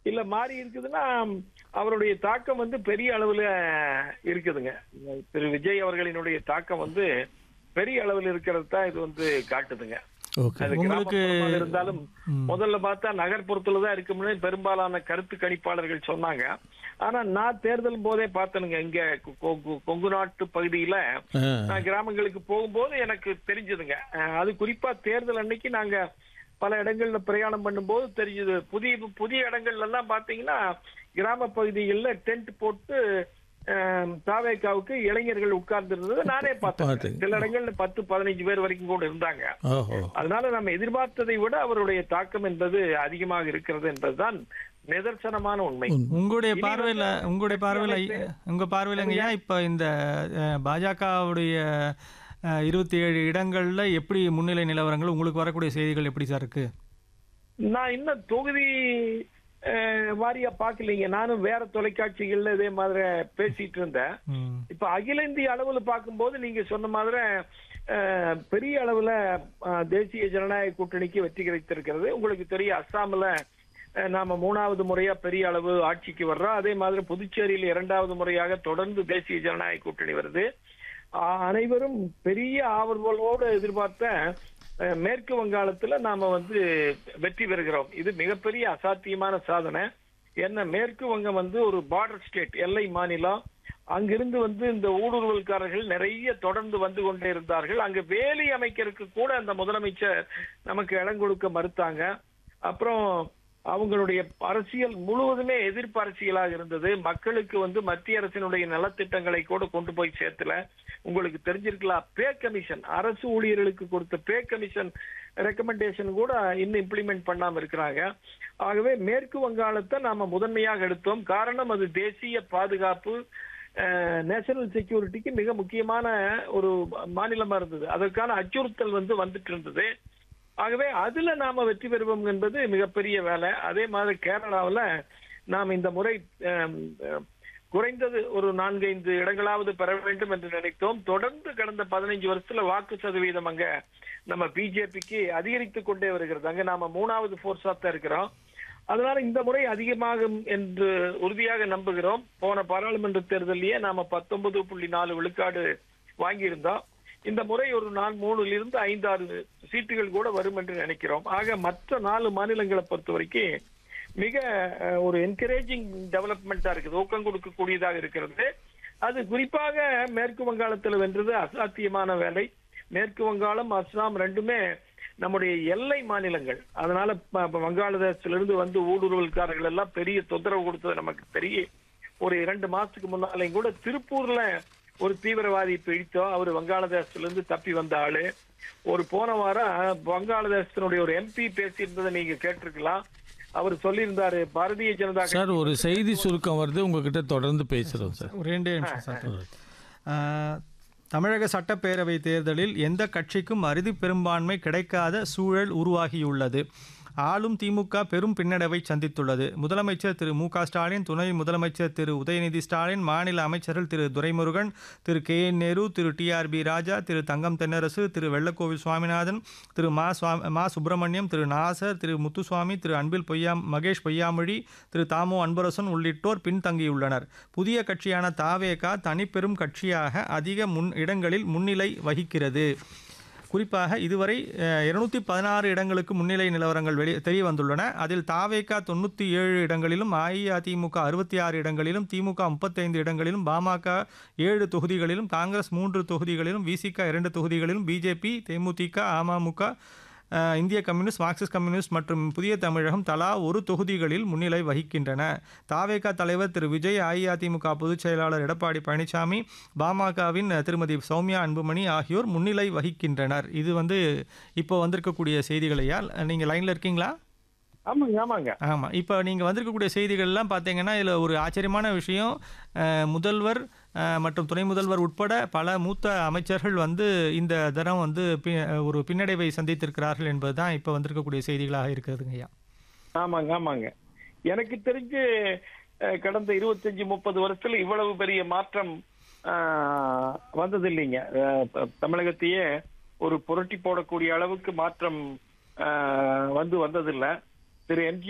இல்ல மாறி இருக்குதுன்னா அவருடைய தாக்கம் வந்து பெரிய அளவுல இருக்குதுங்க திரு விஜய் அவர்களினுடைய தாக்கம் வந்து பெரிய அளவில் இருக்கிறது தான் இது வந்து காட்டுதுங்க ஓகே அது உங்களுக்கு- கிராமப்புறமாக இருந்தாலும் ம். முதல்ல பார்த்தா நகர்ப்புறத்துல தான் இருக்கும்னு பெரும்பாலான கருத்து கணிப்பாளர்கள் சொன்னாங்க ஆனா நான் தேர்தல் போதே பார்த்தனுங்க இங்க கொ- கொ- கொங்கு நாட்டு பகுதியில ஆ, நான் கிராமங்களுக்கு போகும்போது எனக்கு தெரிஞ்சதுங்க அஹ் அது குறிப்பா தேர்தல் அன்னைக்கு நாங்க பல இடங்கள்ல பிரயாணம் பண்ணும்போது தெரிஞ்சது புதிய புதிய இடங்கள்ல எல்லாம் பாத்தீங்கன்னா கிராம பகுதிகளில் டென்ட் போட்டு அஹ், தாவேக்காவுக்கு இளைஞர்கள் உட்கார்ந்து இருந்தது நானே பார்த்தேன் பார்த்தீங்க. சில இடங்கள்ல பத்து பதினஞ்சு பேர் வரைக்கும் கூட இருந்தாங்க ஓஹோ அதனால நம்ம எதிர்பார்த்ததை விட அவருடைய தாக்கம் என்பது அதிகமாக இருக்கிறது என்பதுதான் நிதர்சனமான உண்மை உங்களுடைய இனி பார்வையில வந்து உங்களுடைய பார்வையில அமைப்பு- உங்க பார்வையிலங்கய்யா இப்ப இந்த அஹ், பாஜகவுடைய இருபத்தி ஏழு இடங்கள்ல எப்படி முன்னிலை நிலவரங்கள் உங்களுக்கு வரக்கூடிய செய்திகள் எப்படி சார் இருக்கு நான் இன்னும் தொகுதி அஹ், வாரியா பாக்கலீங்க நானும் வேற தொலைக்காட்சிகள்ல இதே மாதிரி பேசிட்டு இருந்தேன் ம். இப்ப அகில இந்திய அளவுல பார்க்கும்போது நீங்க சொன்ன மாதிரி அஹ், பெரிய அளவுல அஹ், தேசிய ஜனநாயக கூட்டணிக்கு வெற்றி கிடைத்திருக்கிறது உங்களுக்கு தெரியும் அஸ்ஸாம்ல அஹ், நாம மூணாவது முறையா பெரிய அளவு ஆட்சிக்கு வர்றோம் அதே மாதிரி புதுச்சேரியில் இரண்டாவது முறையாக தொடர்ந்து தேசிய ஜனநாயக கூட்டணி வருது அ- அனைவரும் பெரிய ஆவல்களோடு எதிர்பார்த்த அஹ், மேற்கு வங்காளத்துல நாம வந்து வெற்றி பெறுகிறோம் இது மிகப்பெரிய அசாத்தியமான சாதனை என்ன மேற்கு வங்கம் வந்து ஒரு பார்டர் ஸ்டேட் எல்லை மாநிலம் அங்கிருந்து வந்து இந்த ஊடுருவல்காரர்கள் நிறைய தொடர்ந்து வந்து கொண்டே இருந்தார்கள் அங்க வேலி அமைக்கிறதுக்கு கூட அந்த முதலமைச்சர் நமக்கு இடம் கொடுக்க மறுத்தாங்க அப்புறம் அவங்களுடைய அரசியல் முழுவதுமே எதிர்ப்பு அரசியலாக இருந்தது மக்களுக்கு வந்து மத்திய அரசினுடைய நலத்திட்டங்களை கூட கொண்டு போய் சேர்த்துல உங்களுக்கு தெரிஞ்சிருக்கலாம் பே கமிஷன் அரசு ஊழியர்களுக்கு கொடுத்த பே கமிஷன் ரெக்கமெண்டேஷன் கூட இன்னும் இம்ப்ளிமெண்ட் பண்ணாம இருக்கிறாங்க ஆகவே மேற்கு வங்காளத்தை நாம முதன்மையாக எடுத்தோம் காரணம் அது தேசிய பாதுகாப்பு நேஷனல் செக்யூரிட்டிக்கு மிக முக்கியமான ஒரு மாநிலமா இருந்தது அதற்கான அச்சுறுத்தல் வந்து வந்துட்டு இருந்தது ஆகவே அதுல நாம வெற்றி பெறுவோம் என்பது மிகப்பெரிய வேலை அதே மாதிரி கேரளாவுல நாம் இந்த முறை அஹ், அஹ், குறைந்தது ஒரு நான்கைந்து இடங்களாவது பெற வேண்டும் என்று நினைத்தோம் தொடர்ந்து கடந்த பதினைஞ்சு வருஷத்துல வாக்கு சதவீதம் அங்க நம்ம பிஜேபிக்கு அதிகரித்து கொண்டே வருகிறது அங்க நாம மூணாவது போர்ஸா தான் இருக்கிறோம் அதனால இந்த முறை அதிகமாகும் என்று உறுதியாக நம்புகிறோம் போன பாராளுமன்ற தேர்தலிலேயே நாம பத்தொன்பது புள்ளி நாலு விழுக்காடு வாங்கியிருந்தோம் இந்த முறை ஒரு நாள் மூணுல இருந்து ஐந்தாறு சீட்டுகள் கூட வரும் என்று நினைக்கிறோம் ஆக மற்ற நாலு மாநிலங்களை பொறுத்த வரைக்கும் மிக அஹ், ஒரு என்கரேஜிங் டெவலப்மெண்டா இருக்குது ஊக்கம் கொடுக்கக்கூடியதாக இருக்கிறது அது குறிப்பாக மேற்கு வங்காளத்தில் வென்றது அசாத்தியமான வேலை மேற்கு வங்காளம் அஸ்ஸாம் ரெண்டுமே நம்முடைய எல்லை மாநிலங்கள் அதனால ப- ப- வங்காளதேசத்திலிருந்து வந்து ஊடுருவல்காரர்கள் எல்லாம் பெரிய தொந்தரவு கொடுத்தது நமக்கு தெரியும் ஒரு இரண்டு மாசத்துக்கு முன்னாலையும் கூட திருப்பூர்ல ஒரு தீவிரவாதி பிடித்தோம் அவர் வங்காளதேசத்துல இருந்து தப்பி வந்த ஆளு ஒரு போன வாரம் வங்காளதேசத்தினுடைய ஒரு எம்பி பேசியிருந்ததை நீங்க கேட்டிருக்கலாம் அவர் சொல்லியிருந்தாரு பாரதிய ஜனதா கட்சி- சார் ஒரு செய்தி சுருக்கம் வருது உங்ககிட்ட தொடர்ந்து பேசுறோம் சார் ஒரு ரெண்டே நிமிஷம் சார் ஆஹ், தமிழக சட்டப்பேரவை தேர்தலில் எந்த கட்சிக்கும் அறுதி பெரும்பான்மை கிடைக்காத சூழல் உருவாகியுள்ளது ஆளும் திமுக பெரும் பின்னடைவை சந்தித்துள்ளது முதலமைச்சர் திரு மு க ஸ்டாலின் துணை முதலமைச்சர் திரு உதயநிதி ஸ்டாலின் மாநில அமைச்சர்கள் Thiru Duraimurugan Thiru K N Nehru Thiru TRB Raja Thiru Thangam Thennarasu Thiru Vellakovil Swaminathan Thiru மா சுவா மா சுப்பிரமணியம் திரு நாசர் திரு முத்துசுவாமி திரு அன்பில் பொய்யா மகேஷ் பொய்யாமொழி திரு தாமோ அன்பரசன் உள்ளிட்டோர் பின்தங்கியுள்ளனர் புதிய கட்சியான தாவேகா தனிப்பெரும் கட்சியாக அதிக முன் இடங்களில் முன்னிலை வகிக்கிறது குறிப்பாக இதுவரை இருநூத்தி பதினாறு இடங்களுக்கு முன்னிலை நிலவரங்கள் வெளி தெரிய வந்துள்ளன அதில் தாவேகா தொண்ணூற்றி ஏழு இடங்களிலும் அஇஅதிமுக அறுபத்தி ஆறு இடங்களிலும் திமுக முப்பத்தைந்து இடங்களிலும் பாமக ஏழு தொகுதிகளிலும் காங்கிரஸ் மூன்று தொகுதிகளிலும் விசிக இரண்டு தொகுதிகளிலும் பிஜேபி தேமுதிக அமமுக அஹ், இந்திய கம்யூனிஸ்ட் மார்க்சிஸ்ட் கம்யூனிஸ்ட் மற்றும் புதிய தமிழகம் தலா ஒரு தொகுதிகளில் முன்னிலை வகிக்கின்றன தாவேகா தலைவர் திரு விஜய் அஇஅதிமுக பொதுச் செயலாளர் எடப்பாடி பழனிசாமி பாமகவின் திருமதி சௌமியா அன்புமணி ஆகியோர் முன்னிலை வகிக்கின்றனர் இது வந்து இப்போ வந்திருக்கக்கூடிய செய்திகளையா நீங்கள் லைனில் இருக்கீங்களா ஆமாங்க ஆமாங்க ஆமாம் இப்போ நீங்கள் வந்திருக்கக்கூடிய செய்திகள்லாம் பார்த்தீங்கன்னா இதில் ஒரு ஆச்சரியமான விஷயம் அஹ், முதல்வர் அஹ், மற்றும் துணை முதல்வர் உட்பட பல மூத்த அமைச்சர்கள் வந்து இந்த தரம் வந்து பி ஒரு பின்னடைவை சந்தித்திருக்கிறார்கள் என்பது தான் இப்போ வந்திருக்கக்கூடிய செய்திகளாக இருக்கிறதுங்க ஐயா ஆமாங்க ஆமாங்க எனக்கு தெரிஞ்சு அஹ், கடந்த இருபத்தஞ்சு முப்பது வருஷத்துல இவ்வளவு பெரிய மாற்றம் ஆஹ், வந்தது இல்லைங்க அஹ், த- தமிழகத்தையே ஒரு புரட்டி போடக்கூடிய அளவுக்கு மாற்றம் ஆஹ், வந்து வந்ததில்லை திரு எம்ஜி